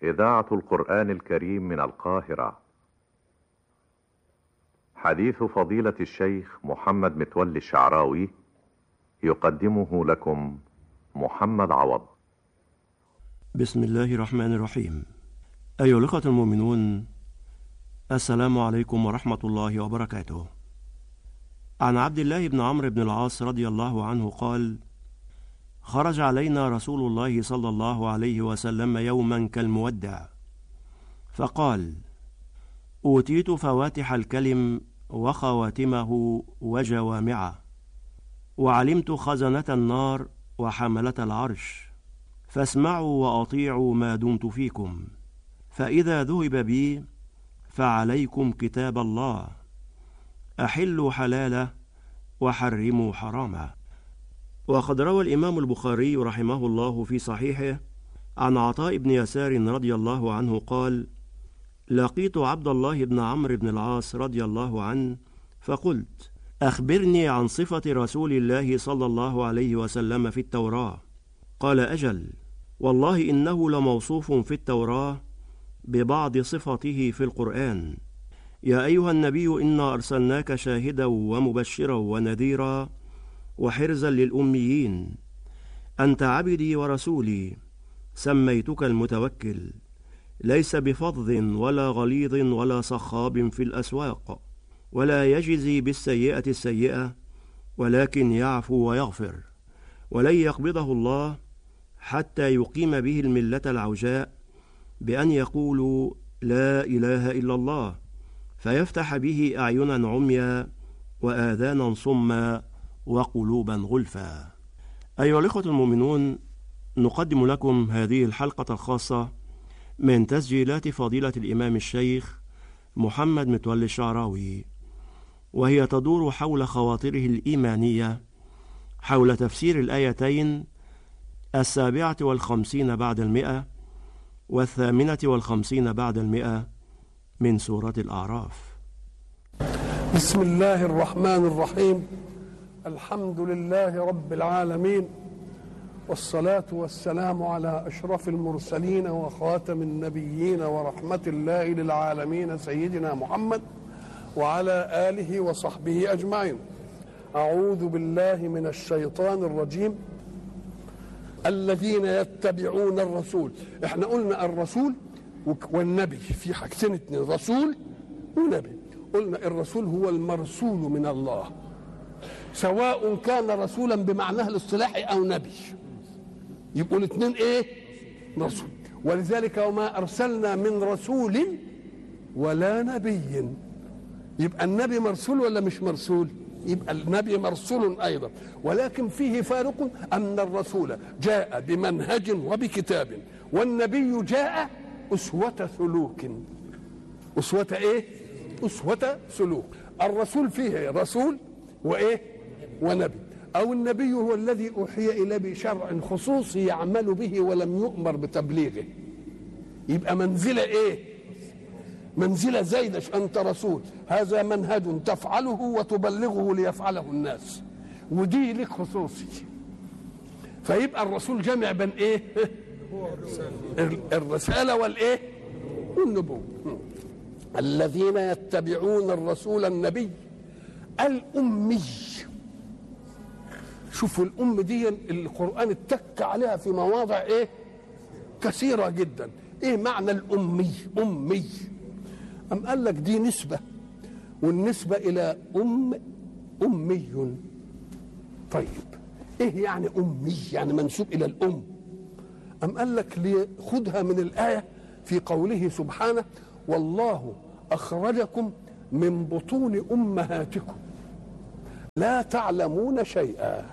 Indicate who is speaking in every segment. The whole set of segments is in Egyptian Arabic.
Speaker 1: إذاعة القرآن الكريم من القاهرة حديث فضيلة الشيخ محمد متولي الشعراوي يقدمه لكم محمد عوض
Speaker 2: بسم الله الرحمن الرحيم أيها الأخوة المؤمنون السلام عليكم ورحمة الله وبركاته عن عبد الله بن عمرو بن العاص رضي الله عنه قال خرج علينا رسول الله صلى الله عليه وسلم يوما كالمودع فقال اوتيت فواتح الكلم وخواتمه وجوامعه وعلمت خزنه النار وحمله العرش فاسمعوا واطيعوا ما دمت فيكم فاذا ذهب بي فعليكم كتاب الله احلوا حلاله وحرموا حرامه وقد روى الإمام البخاري رحمه الله في صحيحه عن عطاء بن يسار رضي الله عنه قال: لقيت عبد الله بن عمرو بن العاص رضي الله عنه فقلت: أخبرني عن صفة رسول الله صلى الله عليه وسلم في التوراة. قال: أجل، والله إنه لموصوف في التوراة ببعض صفته في القرآن. يا أيها النبي إنا أرسلناك شاهدا ومبشرا ونذيرا وحرزا للأميين أنت عبدي ورسولي سميتك المتوكل ليس بفظ ولا غليظ ولا صخاب في الأسواق ولا يجزي بالسيئة السيئة ولكن يعفو ويغفر ولن يقبضه الله حتى يقيم به الملة العوجاء بأن يقولوا لا إله إلا الله فيفتح به أعينا عميا وآذانا صما وقلوبا غلفا أيها الإخوة المؤمنون نقدم لكم هذه الحلقة الخاصة من تسجيلات فضيلة الإمام الشيخ محمد متولي الشعراوي وهي تدور حول خواطره الإيمانية حول تفسير الآيتين السابعة والخمسين بعد المئة والثامنة والخمسين بعد المئة من سورة الأعراف
Speaker 3: بسم الله الرحمن الرحيم الحمد لله رب العالمين والصلاة والسلام على أشرف المرسلين وخاتم النبيين ورحمة الله للعالمين سيدنا محمد وعلى آله وصحبه أجمعين أعوذ بالله من الشيطان الرجيم الذين يتبعون الرسول احنا قلنا الرسول والنبي في حاجتين اتنين رسول ونبي قلنا الرسول هو المرسول من الله سواء كان رسولا بمعناه الاصطلاحي او نبي يبقوا الاثنين ايه رسول ولذلك وما ارسلنا من رسول ولا نبي يبقى النبي مرسول ولا مش مرسول يبقى النبي مرسول ايضا ولكن فيه فارق ان الرسول جاء بمنهج وبكتاب والنبي جاء اسوه سلوك اسوه ايه اسوه سلوك الرسول فيه رسول وايه ونبي أو النبي هو الذي أوحي إليه بشرع خصوصي يعمل به ولم يؤمر بتبليغه يبقى منزلة إيه منزلة زايدة أنت رسول هذا منهج تفعله وتبلغه ليفعله الناس ودي لك خصوصي فيبقى الرسول جمع بين ايه الرسالة والايه والنبوة الذين يتبعون الرسول النبي الأمي شوفوا الأم دي القرآن اتك عليها في مواضع إيه كثيرة جدا إيه معنى الأمي أمي أم قال لك دي نسبة والنسبة إلى أم أمي طيب إيه يعني أمي يعني منسوب إلى الأم أم قال لك خذها من الآية في قوله سبحانه والله أخرجكم من بطون امهاتكم لا تعلمون شيئا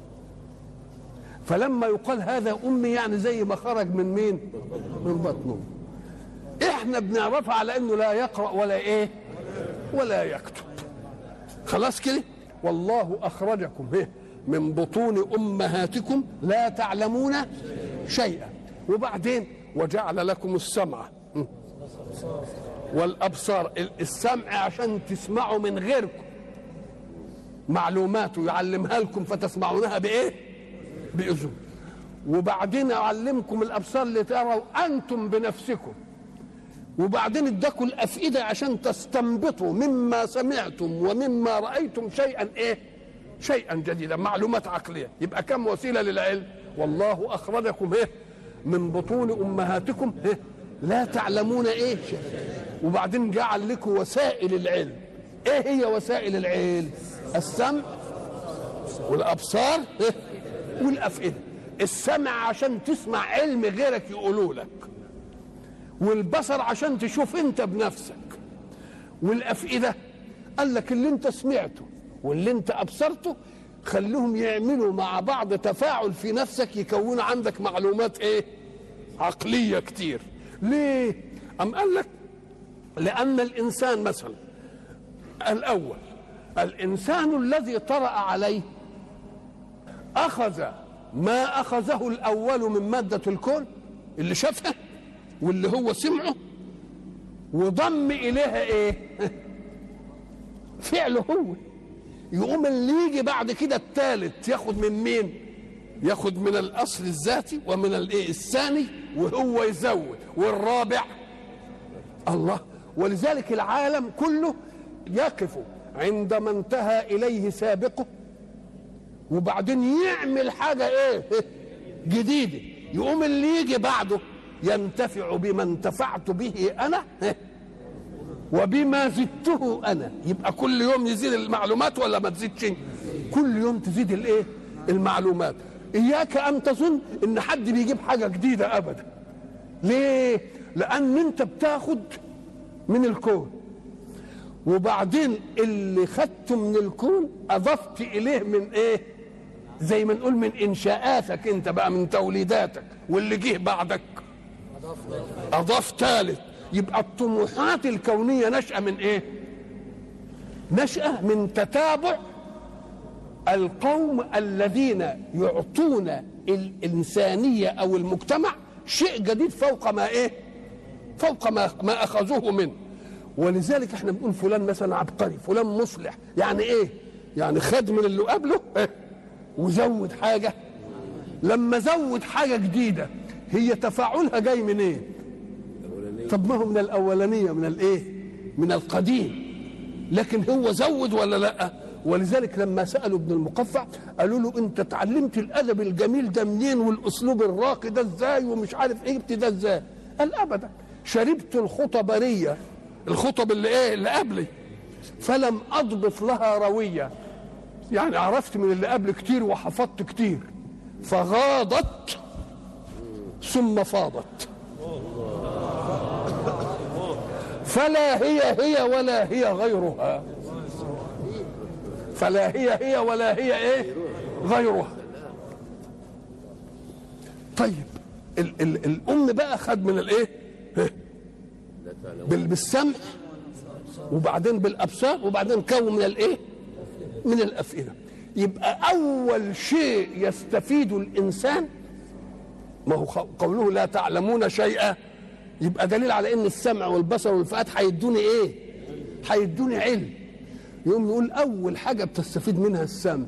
Speaker 3: فلما يقال هذا امي يعني زي ما خرج من مين من بطنه احنا بنعرفها على انه لا يقرا ولا ايه ولا يكتب خلاص كده والله اخرجكم إيه؟ من بطون امهاتكم لا تعلمون شيئا وبعدين وجعل لكم السمع والابصار السمع عشان تسمعوا من غيركم معلومات يعلمها لكم فتسمعونها بايه باذن وبعدين اعلمكم الابصار لتروا انتم بنفسكم وبعدين اداكم الافئده عشان تستنبطوا مما سمعتم ومما رايتم شيئا ايه شيئا جديدا معلومات عقليه يبقى كم وسيله للعلم والله اخرجكم ايه من بطون امهاتكم ايه لا تعلمون ايه شيء. وبعدين جعل لكم وسائل العلم ايه هي وسائل العلم السمع والابصار إيه؟ والافئده السمع عشان تسمع علم غيرك يقولوا لك والبصر عشان تشوف انت بنفسك والافئده قال لك اللي انت سمعته واللي انت ابصرته خليهم يعملوا مع بعض تفاعل في نفسك يكون عندك معلومات ايه عقليه كتير ليه ام قال لك لان الانسان مثلا الاول الانسان الذي طرا عليه اخذ ما اخذه الاول من ماده الكون اللي شافها واللي هو سمعه وضم اليها ايه فعله هو يقوم اللي يجي بعد كده الثالث ياخد من مين ياخد من الاصل الذاتي ومن الايه الثاني وهو يزود والرابع الله ولذلك العالم كله يقف عندما انتهى اليه سابقه وبعدين يعمل حاجه ايه جديده يقوم اللي يجي بعده ينتفع بما انتفعت به انا وبما زدته انا يبقى كل يوم يزيد المعلومات ولا ما تزيدش كل يوم تزيد الايه المعلومات اياك ان تظن ان حد بيجيب حاجه جديده ابدا ليه لان انت بتاخد من الكون وبعدين اللي خدته من الكون اضفت اليه من ايه زي ما نقول من انشاءاتك انت بقى من توليداتك واللي جه بعدك اضاف ثالث يبقى الطموحات الكونيه نشأة من ايه نشأة من تتابع القوم الذين يعطون الإنسانية أو المجتمع شيء جديد فوق ما إيه فوق ما, ما أخذوه منه ولذلك احنا بنقول فلان مثلا عبقري فلان مصلح يعني ايه يعني خد من اللي قبله إيه؟ وزود حاجة لما زود حاجة جديدة هي تفاعلها جاي من ايه طب ما هو من الاولانيه من الايه من القديم لكن هو زود ولا لا ولذلك لما سالوا ابن المقفع قالوا له انت اتعلمت الادب الجميل ده منين والاسلوب الراقي ده ازاي ومش عارف ايه جبت ده ازاي قال ابدا شربت الخطبريه الخطب اللي ايه اللي قبلي فلم اضبط لها رويه يعني عرفت من اللي قبل كتير وحفظت كتير فغاضت ثم فاضت فلا هي هي ولا هي غيرها فلا هي هي ولا هي ايه غيرها طيب ال ال الام بقى خد من الايه بال- بالسمع وبعدين بالابصار وبعدين كون من الايه من الافئده يبقى اول شيء يستفيد الانسان ما هو خ- قوله لا تعلمون شيئا يبقى دليل على ان السمع والبصر والفؤاد هيدوني ايه هيدوني علم يقوم يقول اول حاجه بتستفيد منها السمع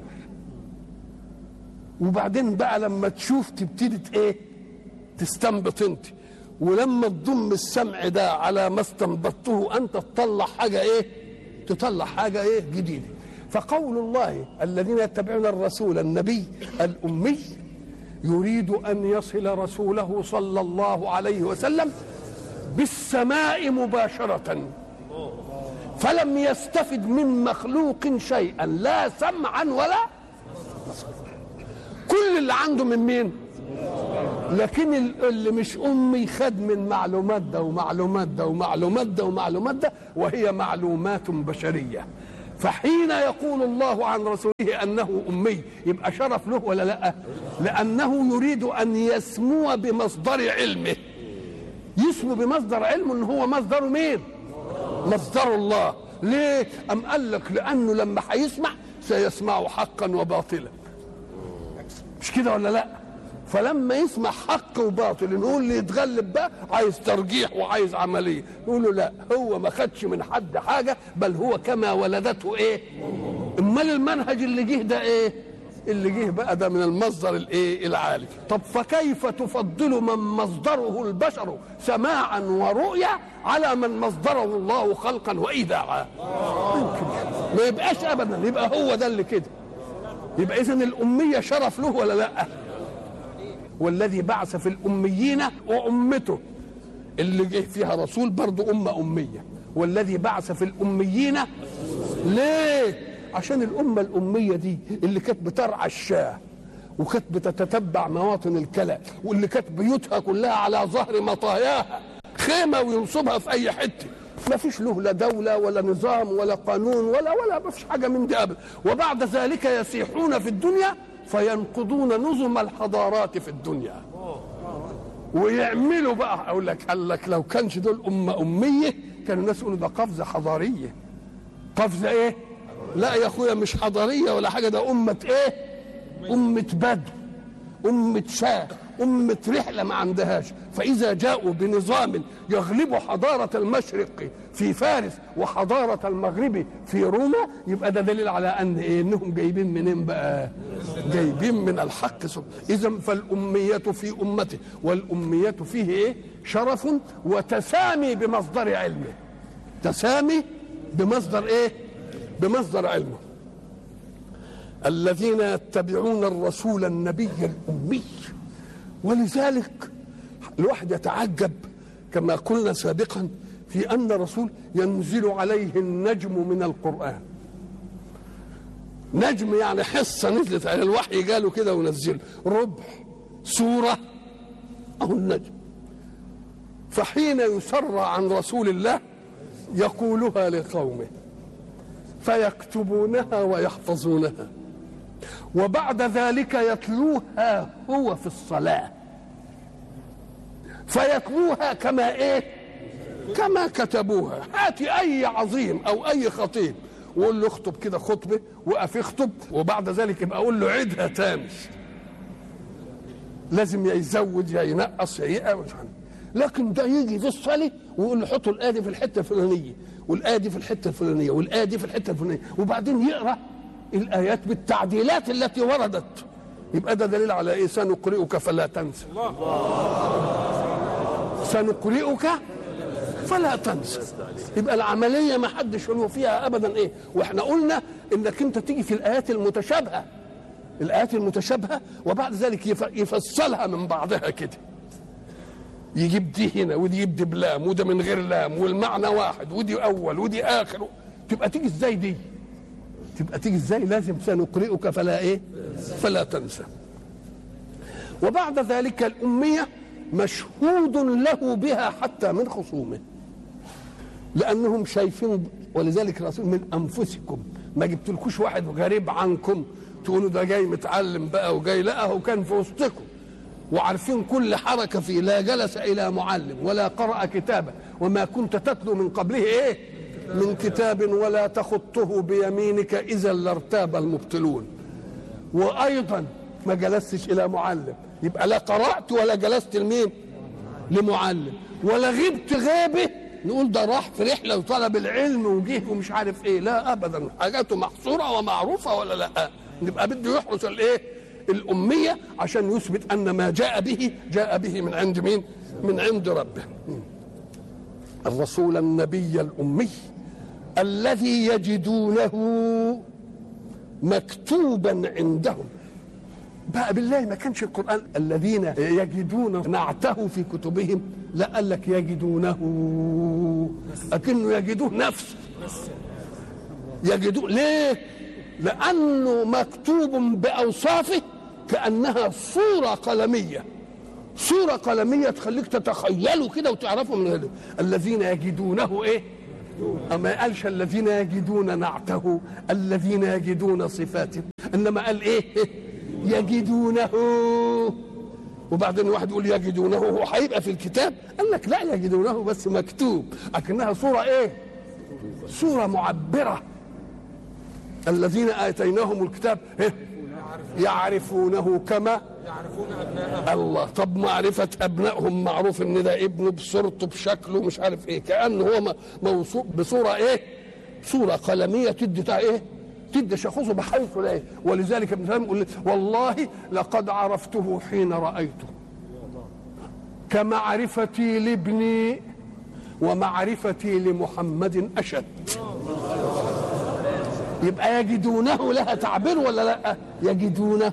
Speaker 3: وبعدين بقى لما تشوف تبتدي ت- ايه تستنبط انت ولما تضم السمع ده على ما استنبطته انت تطلع حاجه ايه تطلع حاجه ايه جديده فقول الله الذين يتبعون الرسول النبي الامي يريد ان يصل رسوله صلى الله عليه وسلم بالسماء مباشره فلم يستفد من مخلوق شيئا لا سمعا ولا كل اللي عنده من مين لكن ال- اللي مش امي خد من معلومات ده ومعلومات ده ومعلومات ده ومعلومات ده وهي معلومات بشريه فحين يقول الله عن رسوله انه امي يبقى شرف له ولا لا لانه يريد ان يسمو بمصدر علمه يسمو بمصدر علمه ان هو مصدره مين مصدر الله ليه ام قال لك لانه لما هيسمع سيسمع حقا وباطلا مش كده ولا لا فلما يسمع حق وباطل نقول اللي يتغلب بقى عايز ترجيح وعايز عمليه نقول له لا هو ما خدش من حد حاجه بل هو كما ولدته ايه امال المنهج اللي جه ده ايه اللي جه بقى ده من المصدر الايه العالي طب فكيف تفضل من مصدره البشر سماعا ورؤيا على من مصدره الله خلقا وايداعا يمكن ما يبقاش ابدا يبقى هو ده اللي كده يبقى اذا الاميه شرف له ولا لا والذي بعث في الاميين وامته اللي جه فيها رسول برضه امه اميه والذي بعث في الاميين ليه عشان الامه الاميه دي اللي كانت بترعى الشاه وكانت بتتتبع مواطن الكلى واللي كانت بيوتها كلها على ظهر مطاياها خيمه وينصبها في اي حته ما فيش له لا دولة ولا نظام ولا قانون ولا ولا ما فيش حاجة من دي أبدا وبعد ذلك يسيحون في الدنيا فينقضون نظم الحضارات في الدنيا ويعملوا بقى اقول لك قال لك لو كانش دول امه اميه كان الناس يقولوا ده قفزه حضاريه قفزه ايه؟ لا يا اخويا مش حضاريه ولا حاجه ده امه ايه؟ امه بدو امه شاه أمة رحلة ما عندهاش فإذا جاءوا بنظام يغلب حضارة المشرق في فارس وحضارة المغرب في روما يبقى ده دليل على أن إيه إنهم جايبين منين بقى جايبين من الحق إذا فالأمية في أمته والأمية فيه إيه شرف وتسامي بمصدر علمه تسامي بمصدر إيه بمصدر علمه الذين يتبعون الرسول النبي الأمي ولذلك الواحد يتعجب كما قلنا سابقا في ان الرسول ينزل عليه النجم من القران نجم يعني حصه نزلت على الوحي جاله كده ونزله ربع سوره او النجم فحين يسر عن رسول الله يقولها لقومه فيكتبونها ويحفظونها وبعد ذلك يتلوها هو في الصلاة فيتلوها كما ايه كما كتبوها هات اي عظيم او اي خطيب وقول له اخطب كده خطبه وقف اخطب وبعد ذلك يبقى اقول له عيدها تاني لازم يا يزود يا ينقص يا يقوى لكن ده يجي في الصلاه ويقول له حطوا الايه في الحته الفلانيه والايه في الحته الفلانيه والايه في الحته الفلانيه وبعدين يقرا الايات بالتعديلات التي وردت يبقى ده دليل على ايه سنقرئك فلا تنسى سنقرئك فلا تنسى يبقى العمليه ما حدش له فيها ابدا ايه واحنا قلنا انك انت تيجي في الايات المتشابهه الايات المتشابهه وبعد ذلك يفصلها من بعضها كده يجيب دي هنا ودي يجيب دي بلام وده من غير لام والمعنى واحد ودي اول ودي اخر تبقى تيجي ازاي دي تبقى تيجي ازاي لازم سنقرئك فلا ايه فلا تنسى وبعد ذلك الأمية مشهود له بها حتى من خصومه لأنهم شايفين ولذلك الرسول من أنفسكم ما جبتلكوش واحد غريب عنكم تقولوا ده جاي متعلم بقى وجاي لا هو كان في وسطكم وعارفين كل حركة فيه لا جلس إلى معلم ولا قرأ كتابا وما كنت تتلو من قبله إيه من كتاب ولا تخطه بيمينك إذا لارتاب المبطلون وأيضا ما جلستش إلى معلم يبقى لا قرأت ولا جلست لمين لمعلم ولا غبت غيبه نقول ده راح في رحلة وطلب العلم وجه ومش عارف ايه لا ابدا حاجاته محصورة ومعروفة ولا لا نبقى بده يحرس الايه الأمية عشان يثبت أن ما جاء به جاء به من عند مين من عند ربه الرسول النبي الأمي الذي يجدونه مكتوبا عندهم بقى بالله ما كانش القرآن الذين يجدون نعته في كتبهم لا قال لك يجدونه أكنه يجدوه نفسه يجدوه ليه لأنه مكتوب بأوصافه كأنها صورة قلمية صورة قلمية تخليك تتخيله كده وتعرفه من هذا الذين يجدونه ايه أما قالش الذين يجدون نعته الذين يجدون صفاته إنما قال إيه يجدونه وبعدين واحد يقول يجدونه هو هيبقى في الكتاب قال لك لا يجدونه بس مكتوب لكنها صورة إيه صورة معبرة الذين آتيناهم الكتاب إيه؟ يعرفونه كما
Speaker 4: يعرفون أبناءهم
Speaker 3: الله طب معرفة أبنائهم معروف إن ده ابنه بصورته بشكله مش عارف إيه كأنه هو م- موصوف بصورة إيه؟ صورة قلمية تدي تع إيه؟ تدي شخصه بحيث لا إيه؟ ولذلك ابن سلام يقول والله لقد عرفته حين رايته كمعرفتي لابني ومعرفتي لمحمد اشد يبقى يجدونه لها تعبير ولا لا يجدونه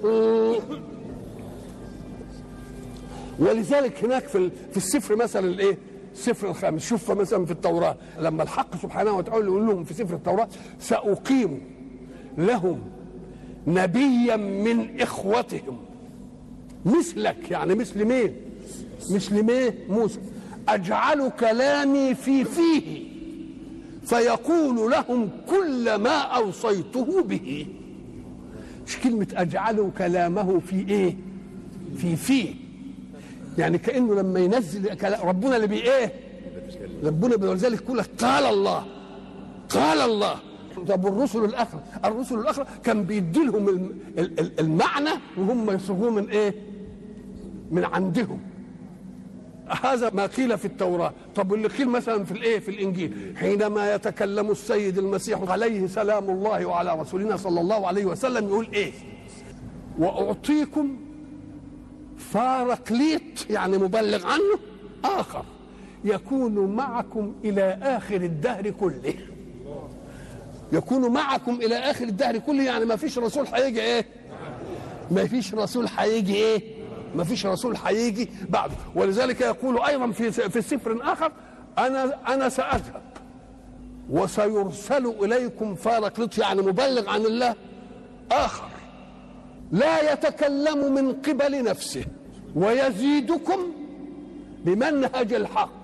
Speaker 3: ولذلك هناك في في السفر مثلا الايه السفر الخامس شوف مثلا في التوراة لما الحق سبحانه وتعالى يقول لهم في سفر التوراة سأقيم لهم نبيا من إخوتهم مثلك يعني مثل مين مثل مين موسى أجعل كلامي في فيه فيقول لهم كل ما أوصيته به مش كلمة أجعل كلامه في إيه في فيه يعني كأنه لما ينزل كلام ربنا اللي بي إيه ربنا ولذلك يقول لك قال الله قال الله طب الرسل الاخرى الرسل الاخرى كان بيدي لهم الم- ال- ال- المعنى وهم يصوغوه من ايه من عندهم هذا ما قيل في التوراة طب واللي قيل مثلا في الايه في الانجيل حينما يتكلم السيد المسيح عليه سلام الله وعلى رسولنا صلى الله عليه وسلم يقول ايه واعطيكم فارقليط يعني مبلغ عنه اخر يكون معكم الى اخر الدهر كله يكون معكم الى اخر الدهر كله يعني ما فيش رسول هيجي ايه ما فيش رسول هيجي ايه ما فيش رسول هيجي بعده ولذلك يقول ايضا في في سفر اخر انا انا ساذهب وسيرسل اليكم فارقلط يعني مبلغ عن الله اخر لا يتكلم من قبل نفسه ويزيدكم بمنهج الحق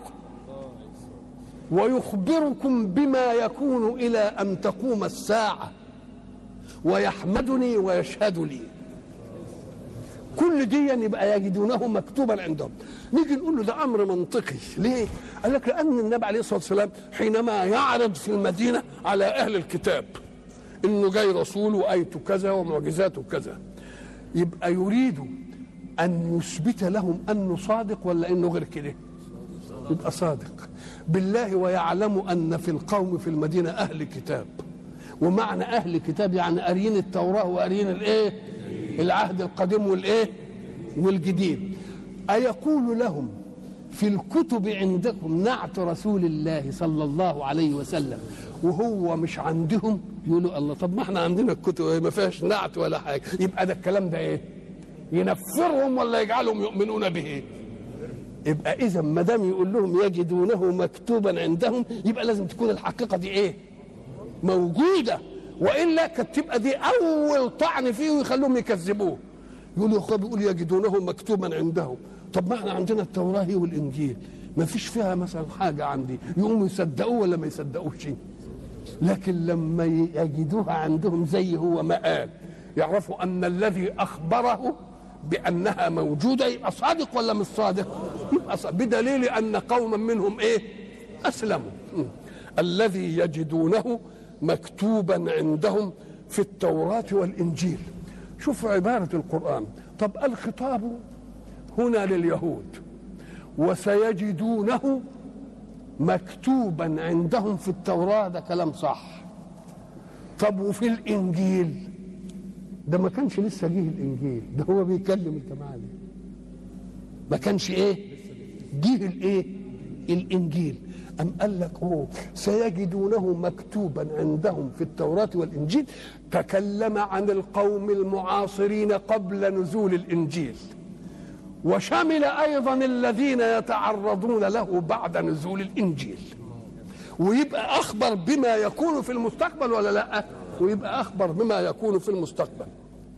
Speaker 3: ويخبركم بما يكون الى ان تقوم الساعه ويحمدني ويشهد لي كل دي يبقى يجدونه مكتوبا عندهم نيجي نقول له ده امر منطقي ليه قال لك لان النبي عليه الصلاه والسلام حينما يعرض في المدينه على اهل الكتاب انه جاي رسول وايته كذا ومعجزاته كذا يبقى يريد ان يثبت لهم انه صادق ولا انه غير كده يبقى صادق بالله ويعلم ان في القوم في المدينه اهل كتاب ومعنى اهل كتاب يعني قاريين التوراه وقاريين الايه العهد القديم والايه والجديد ايقول لهم في الكتب عندكم نعت رسول الله صلى الله عليه وسلم وهو مش عندهم يقولوا الله طب ما احنا عندنا الكتب ما فيهاش نعت ولا حاجه يبقى ده الكلام ده ايه ينفرهم ولا يجعلهم يؤمنون به يبقى اذا ما دام يقول لهم يجدونه مكتوبا عندهم يبقى لازم تكون الحقيقه دي ايه موجوده والا كانت تبقى دي اول طعن فيه ويخلوهم يكذبوه يقولوا اخوه بيقول يجدونه مكتوبا عندهم طب ما احنا عندنا التوراه والانجيل ما فيش فيها مثلا حاجه عندي يقوموا يصدقوه ولا ما يصدقوش لكن لما يجدوها عندهم زي هو ما قال يعرفوا ان الذي اخبره بانها موجوده يبقى صادق ولا مش صادق؟ يبقى صادق بدليل ان قوما منهم ايه؟ اسلموا م. الذي يجدونه مكتوبا عندهم في التوراه والانجيل شوف عباره القران طب الخطاب هنا لليهود وسيجدونه مكتوبا عندهم في التوراه ده كلام صح طب وفي الانجيل ده ما كانش لسه جه الانجيل ده هو بيكلم الجماعه دي ما كانش ايه جه الايه الانجيل ام قال لك اوه سيجدونه مكتوبا عندهم في التوراه والانجيل تكلم عن القوم المعاصرين قبل نزول الانجيل وشمل ايضا الذين يتعرضون له بعد نزول الانجيل ويبقى اخبر بما يكون في المستقبل ولا لا ويبقى اخبر بما يكون في المستقبل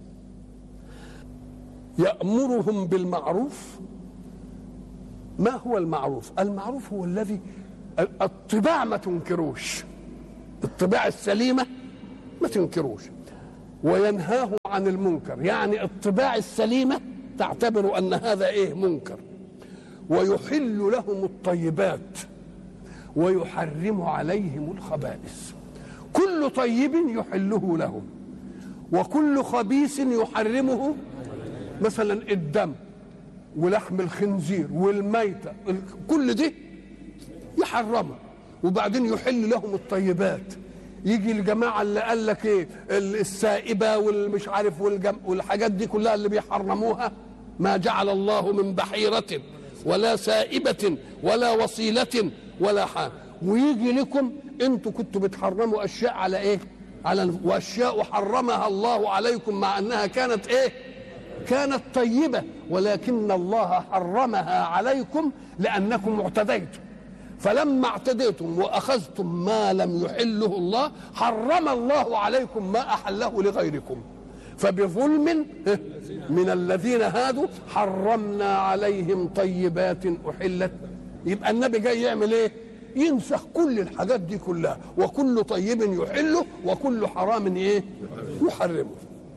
Speaker 3: يامرهم بالمعروف ما هو المعروف المعروف هو الذي الطباع ما تنكروش الطباع السليمه ما تنكروش وينهاه عن المنكر يعني الطباع السليمه تعتبر ان هذا ايه منكر ويحل لهم الطيبات ويحرم عليهم الخبائث كل طيب يحله لهم وكل خبيث يحرمه مثلا الدم ولحم الخنزير والميتة كل ده يحرمه وبعدين يحل لهم الطيبات يجي الجماعه اللي قال لك ايه السائبه والمش عارف والجم والحاجات دي كلها اللي بيحرموها ما جعل الله من بحيره ولا سائبه ولا وصيله ولا حاجه ويجي لكم انتوا كنتوا بتحرموا اشياء على ايه على واشياء حرمها الله عليكم مع انها كانت ايه كانت طيبه ولكن الله حرمها عليكم لانكم اعتديتم فلما اعتديتم واخذتم ما لم يحله الله حرم الله عليكم ما احله لغيركم فبظلم من الذين هادوا حرمنا عليهم طيبات احلت يبقى النبي جاي يعمل ايه ينسخ كل الحاجات دي كلها وكل طيب يحله وكل حرام ايه يحرمه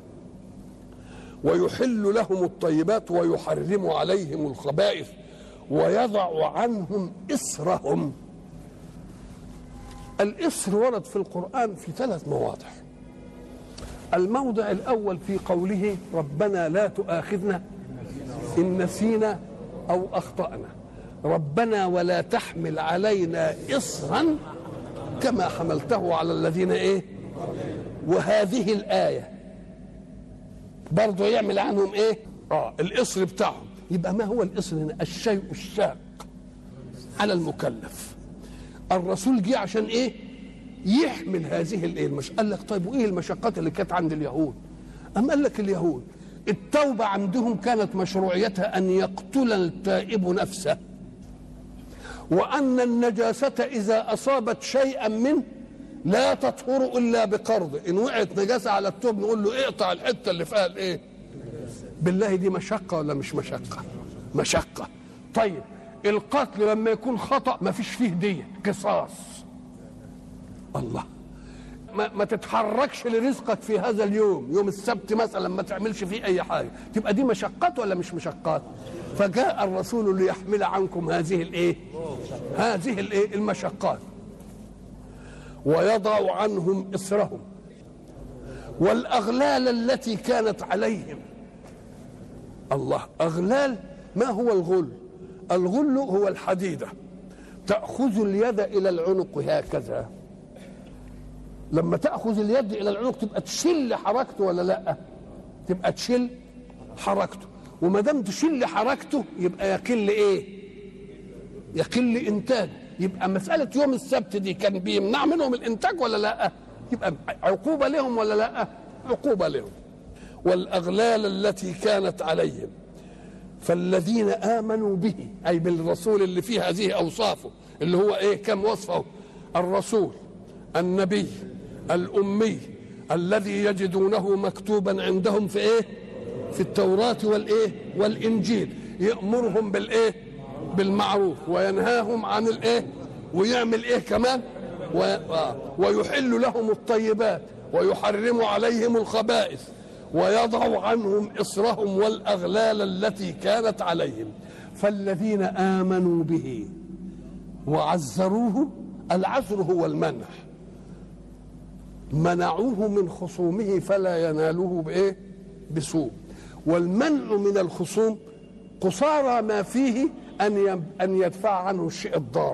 Speaker 3: ويحل لهم الطيبات ويحرم عليهم الخبائث ويضع عنهم إصرهم الإصر ورد في القرآن في ثلاث مواضع الموضع الأول في قوله ربنا لا تؤاخذنا إن نسينا أو أخطأنا ربنا ولا تحمل علينا إصرا كما حملته على الذين إيه وهذه الآية برضه يعمل عنهم إيه آه الإصر بتاعهم يبقى ما هو الإصر هنا الشيء الشاق على المكلف الرسول جه عشان ايه يحمل هذه الايه المش... قال لك طيب وايه المشقات اللي كانت عند اليهود أم قال لك اليهود التوبة عندهم كانت مشروعيتها أن يقتل التائب نفسه وأن النجاسة إذا أصابت شيئا منه لا تطهر إلا بقرض إن وقعت نجاسة على التوب نقول له اقطع الحتة اللي فيها الإيه بالله دي مشقة ولا مش مشقة مشقة طيب القتل لما يكون خطأ ما فيش فيه دية قصاص الله ما, ما تتحركش لرزقك في هذا اليوم يوم السبت مثلا ما تعملش فيه اي حاجه تبقى دي مشقات ولا مش مشقات فجاء الرسول ليحمل عنكم هذه الايه هذه الايه المشقات ويضع عنهم اسرهم والاغلال التي كانت عليهم الله اغلال ما هو الغل الغل هو الحديده تاخذ اليد الى العنق هكذا لما تاخذ اليد الى العنق تبقى تشل حركته ولا لا تبقى تشل حركته وما دام تشل حركته يبقى يقل ايه يقل انتاج يبقى مساله يوم السبت دي كان بيمنع منهم الانتاج ولا لا يبقى عقوبه لهم ولا لا عقوبه لهم والاغلال التي كانت عليهم فالذين امنوا به اي بالرسول اللي فيه هذه اوصافه اللي هو ايه كم وصفه الرسول النبي الامي الذي يجدونه مكتوبا عندهم في ايه في التوراه والايه والانجيل يامرهم بالايه بالمعروف وينهاهم عن الايه ويعمل ايه كمان و... ويحل لهم الطيبات ويحرم عليهم الخبائث ويضع عنهم إصرهم والأغلال التي كانت عليهم فالذين آمنوا به وعزروه العزر هو المنع منعوه من خصومه فلا يناله بإيه بسوء والمنع من الخصوم قصارى ما فيه أن أن يدفع عنه الشيء الضار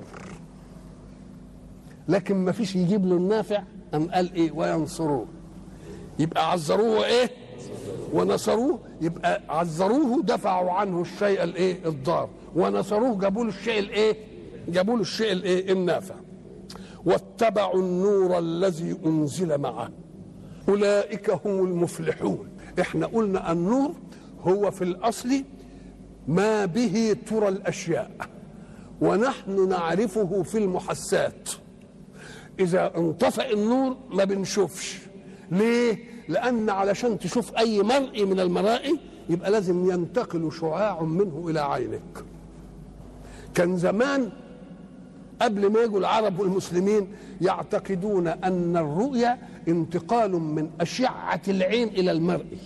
Speaker 3: لكن ما فيش يجيب له النافع أم قال إيه وينصروه يبقى عزروه إيه ونصروه يبقى عزروه دفعوا عنه الشيء الايه الضار ونصروه جابوا له الشيء الايه جابوا له الشيء الايه النافع واتبعوا النور الذي انزل معه اولئك هم المفلحون احنا قلنا النور هو في الاصل ما به ترى الاشياء ونحن نعرفه في المحسات اذا انطفأ النور ما بنشوفش ليه لأن علشان تشوف أي مرئي من المرائي يبقى لازم ينتقل شعاع منه إلى عينك كان زمان قبل ما يجوا العرب والمسلمين يعتقدون أن الرؤيا انتقال من أشعة العين إلى المرئي